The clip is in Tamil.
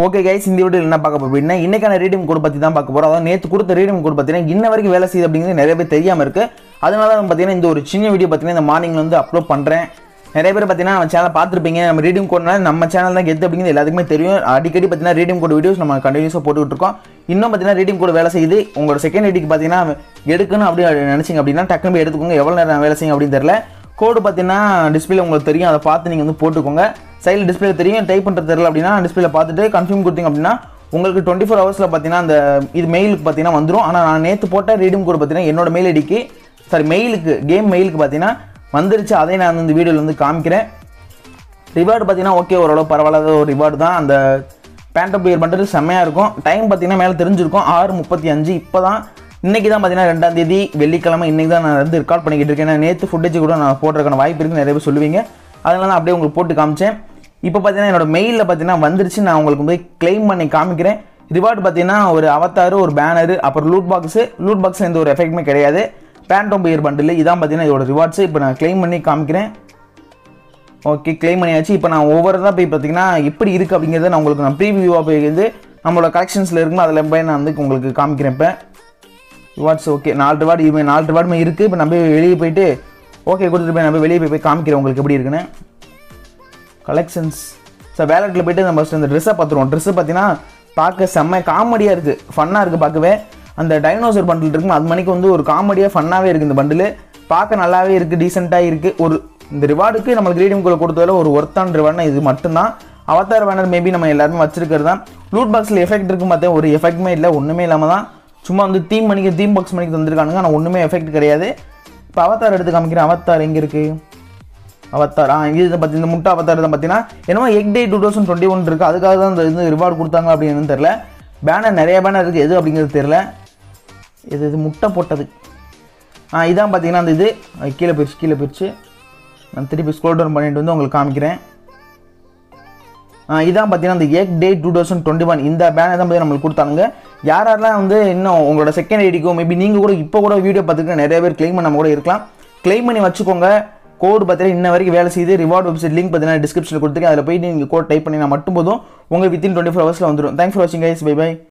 ஓகே கைஸ் இந்த வீடியோ என்ன பார்க்க போறோம் அப்படின்னா இன்னைக்கான ரீடிங் கோட் பற்றி தான் பார்க்க போகிறோம் அதாவது நேற்று கொடுத்த ரீடிங் கோட் பார்த்தீங்கன்னா இன்ன வரைக்கும் வேலை செய்யுது அப்படிங்கிறது நிறைய பேர் தெரியாமல் இருக்கு அதனால தான் பார்த்தீங்கன்னா இந்த ஒரு சின்ன வீடியோ பார்த்தீங்கன்னா இந்த மார்னிங்ல வந்து அப்லோட் பண்ணுறேன் நிறைய பேர் பார்த்தீங்கன்னா நம்ம சேனல் பார்த்துருப்பீங்க நம்ம ரீடிங் கோட்னால நம்ம சேனல் தான் கெத்து அப்படிங்கிறது எல்லாத்துக்குமே தெரியும் அடிக்கடி பார்த்தீங்கன்னா ரீடிங் கோட் வீடியோஸ் நம்ம கண்டினியூஸாக போட்டுக்கிட்டு இருக்கோம் இன்னும் பார்த்தீங்கன்னா ரீடிங் கோட் வேலை செய்யுது உங்களோட செகண்ட் ஐடிக்கு பார்த்தீங்கன்னா எடுக்கணும் அப்படி நினச்சிங்க அப்படின்னா டக்குனு போய் எடுத்துக்கோங்க எவ்வளோ நேரம் வேலை செய்யும் அப்படின்னு தெரியல கோடு பார்த்தீங்கன்னா டிஸ்பிளே உங்களுக்கு தெரியும் அதை பார்த்து நீங்கள் வந்து போட்டுக்கோங்க சைடில் டிஸ்பிளே தெரியும் டைப் பண்ணுறது தெரியல அப்படின்னா டிஸ்பிளே பார்த்துட்டு கன்ஃபியூம் கொடுத்தீங்க அப்படின்னா உங்களுக்கு டுவெண்ட்டி ஃபோர் ஹவர்ஸில் பார்த்தீங்கன்னா அந்த இது மெயிலுக்கு பார்த்தீங்கன்னா வந்துடும் ஆனால் நான் நேற்று போட்ட ரீடிங் கோடு பார்த்தீங்கன்னா என்னோட மெயில் ஐடிக்கு சாரி மெயிலுக்கு கேம் மெயிலுக்கு பார்த்தீங்கன்னா வந்துருச்சு அதை நான் வந்து இந்த வீடியோவில் வந்து காமிக்கிறேன் ரிவார்டு பார்த்தீங்கன்னா ஓகே ஓரளவு பரவாயில்லாத ஒரு ரிவார்டு தான் அந்த பேண்டப் பியர் பண்ணுறது செம்மையாக இருக்கும் டைம் பார்த்தீங்கன்னா மேலே தெரிஞ்சிருக்கும் ஆறு முப்பத்தி அஞ்சு இப்போ தான் இன்றைக்கி தான் பார்த்தீங்கன்னா ரெண்டாம் தேதி வெள்ளிக்கிழமை இன்றைக்கி தான் நான் வந்து ரெக்கார்ட் பண்ணிக்கிட்டு இருக்கேன் ஏன்னா நேற்று ஃபுட்டேஜ் கூட நான் போடுறதுக்கான வாய்ப்பு இருக்குது நிறைய பேர் சொல்லுவீங்க அதனால நான் அப்படியே உங்களுக்கு போட்டு காமிச்சேன் இப்போ பார்த்தீங்கன்னா என்னோட மெயிலில் பார்த்தீங்கன்னா வந்துருச்சு நான் உங்களுக்கு வந்து க்ளைம் பண்ணி காமிக்கிறேன் ரிவார்டு பார்த்தீங்கன்னா ஒரு அவத்தாரு ஒரு பேனரு அப்புறம் லூட் பாக்ஸு லூட் பாக்ஸ் எந்த ஒரு எஃபெக்ட்டுமே கிடையாது பேண்டோம் பியர் பண்டில் இதான் பார்த்தீங்கன்னா இதோட ரிவார்ட்ஸு இப்போ நான் க்ளைம் பண்ணி காமிக்கிறேன் ஓகே க்ளைம் பண்ணியாச்சு இப்போ நான் ஒவ்வொரு தான் போய் பார்த்தீங்கன்னா எப்படி இருக்குது அப்படிங்கிறத நான் உங்களுக்கு நான் ப்ரீவியூவாக போய் வந்து நம்மளோட கலெக்ஷன்ஸில் இருக்குமோ அதில் போய் நான் வந்து உங்களுக்கு காமிக்கிறேன் இப்போ ரிவார்ட்ஸ் ஓகே நாலு ரிவார்டு இது நாலு ரிவார்டுமே இருக்குது இப்போ நம்ம வெளியே போயிட்டு ஓகே கொடுத்துட்டு போய் நம்ம வெளியே போய் போய் காமிக்கிறேன் உங்களுக்கு எப்படி இருக்குன்னு கலெக்ஷன்ஸ் சார் வேலெட்டில் போயிட்டு நம்ம ஃபஸ்ட் அந்த ட்ரெஸ்ஸை பார்த்துருவோம் ட்ரெஸ்ஸு பார்த்தீங்கன்னா பார்க்க செம்ம காமெடியாக இருக்குது ஃபன்னாக இருக்குது பார்க்கவே அந்த டைனோசர் பண்டில் இருக்கும் அது மணிக்கு வந்து ஒரு காமெடியாக ஃபன்னாகவே இருக்குது இந்த பண்டில் பார்க்க நல்லாவே இருக்குது டீசெண்டாக இருக்குது ஒரு இந்த ரிவார்டுக்கு நம்மளுக்கு ரீடிங் குள்ள கொடுத்ததில் ஒரு ஒர்த்தான ரிவார்ட்னா இது மட்டும்தான் அவதார் பேனர் மேபி நம்ம எல்லாருமே வச்சிருக்கிறது தான் லூட் பாக்ஸில் எஃபெக்ட் இருக்கும் பார்த்தா ஒரு எஃபெக்ட்டுமே இல்லை ஒன்றுமே இல்லாமல் தான் சும்மா வந்து தீம் மணிக்கு தீம் பாக்ஸ் மணிக்கு தந்திருக்கானுங்க ஆனால் ஒன்றுமே எஃபெக்ட் கிடையாது இப்போ அவதார் எடுத்து காமிக்கிறேன் அவதார் எங்கே இருக்குது அவத்தார் ஆ இது பற்றி இந்த முட்டை அவத்தார் தான் பார்த்தீங்கன்னா என்னமோ egg day two thousand twenty one இருக்குது அதுக்காக தான் இந்த இது ரிவார்டு கொடுத்தாங்க அப்படின்னு தெரில பேனர் நிறைய பேனர் இருக்குது எது அப்படிங்கிறது தெரில இது இது முட்டை போட்டது ஆ இதான் பார்த்தீங்கன்னா அந்த இது அது கீழே போயிடுச்சு கீழே போயிடுச்சு நான் திருப்பி ஸ்க்ரோல் டவுன் பண்ணிட்டு வந்து உங்களுக்கு காமிக்கிறேன் ஆ இதான் பார்த்தீங்கன்னா இந்த egg day two thousand twenty one இந்த பேனர் தான் பார்த்தீங்கன்னா நம்மளுக்கு கொடுத்தாங்க யார் யாரெல்லாம் வந்து இன்னும் உங்களோட செகண்ட் ஐடிக்கோ மேபி நீங்கள் கூட இப்போ கூட வீடியோ பார்த்துட்டு நிறைய பேர் க்ளைம் பண்ணாம கூட இருக்கலாம் க்ளைம் பண்ணி வச்சுக்கோங்க கோடு பார்த்தீங்கன்னா இன்ன வரைக்கும் வேலை செய்யுது ரிவார்ட் வெப்சைட் லிங்க் பார்த்தீங்கன்னா டிஸ்கிரிப்ஷனில் கொடுத்துருக்கேன் அதில் போயிட்டு நீங்கள் கோட் டைப் பண்ணினா மட்டும் போதும் உங்களுக்கு வித்தின் டுவெண்ட்டி ஃபோர் ஹவர்ஸில் வந்துடும் தேங்க்ஸ் ஃபார் வாட்சிங் கைஸ் பை பை